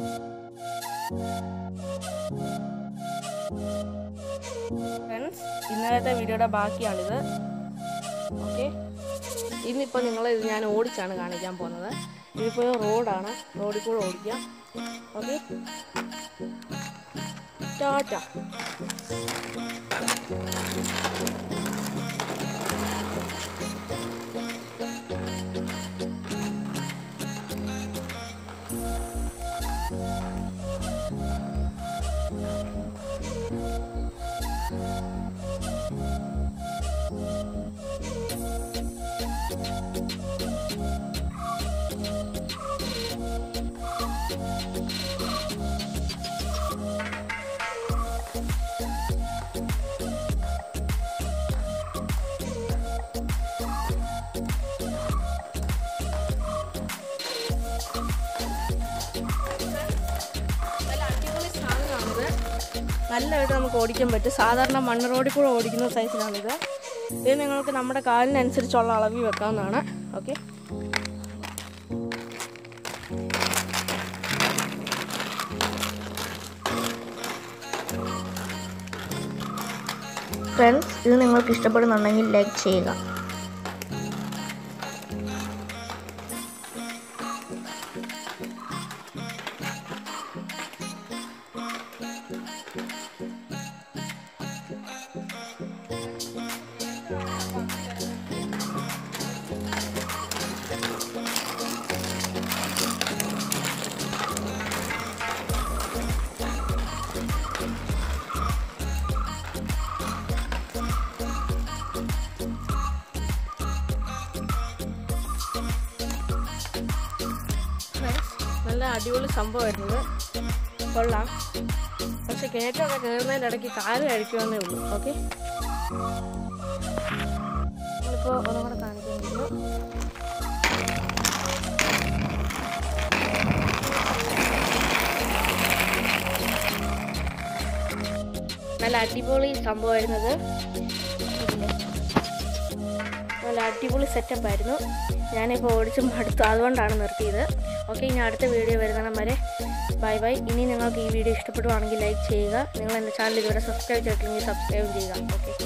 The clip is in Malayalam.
ഫ്രണ്ട്സ് ഇന്നലത്തെ വീഡിയോയുടെ ബാക്കിയാണിത് ഓക്കെ ഇന്നിപ്പോൾ നിങ്ങളെ ഇത് ഞാൻ ഓടിച്ചാണ് കാണിക്കാൻ പോകുന്നത് ഇതിപ്പോൾ റോഡാണ് റോഡിൽ കൂടെ ഓടിക്കാം ഓക്കെ ടാറ്റ നല്ല അടിപൊളി സാധനമാണിത് നല്ലതായിട്ട് നമുക്ക് ഓടിക്കാൻ പറ്റും സാധാരണ മണ്ണ് റോഡിൽ കൂടെ ഓടിക്കുന്ന സൈസിലാണിത് ഇത് നിങ്ങൾക്ക് നമ്മുടെ കാലിനനുസരിച്ചുള്ള അളവിൽ വെക്കാവുന്നതാണ് ഓക്കെ ഫ്രണ്ട്സ് ഇത് നിങ്ങൾക്ക് ഇഷ്ടപ്പെടുന്നുണ്ടെങ്കിൽ ലൈക്ക് ചെയ്യുക നല്ല അടിപൊളി സംഭവമായിരുന്നത് കൊള്ളാം പക്ഷെ കയറ്റമൊക്കെ കയറുന്നതിൻ്റെ ഇടയ്ക്ക് കാല് കഴിക്കുമെന്നേ ഉള്ളൂ ഓക്കെ നമ്മളിപ്പോൾ ഒന്നും കൂടെ കാണിക്കുന്നു നല്ല അടിപൊളി സംഭവമായിരുന്നത് നല്ല അടിപൊളി സെറ്റപ്പ് ആയിരുന്നു ഞാനിപ്പോൾ ഓടിച്ച് മടുത്തു അതുകൊണ്ടാണ് നിർത്തിയത് ഓക്കെ ഇനി അടുത്ത വീഡിയോ വരുന്നിടം വരെ ബൈ ബൈ ഇനി നിങ്ങൾക്ക് ഈ വീഡിയോ ഇഷ്ടപ്പെടുവാണെങ്കിൽ ലൈക്ക് ചെയ്യുക നിങ്ങൾ എൻ്റെ ചാനൽ ഇതുവരെ സബ്സ്ക്രൈബ് ചെയ്തിട്ടില്ലെങ്കിൽ സബ്സ്ക്രൈബ് ചെയ്യുക ഓക്കെ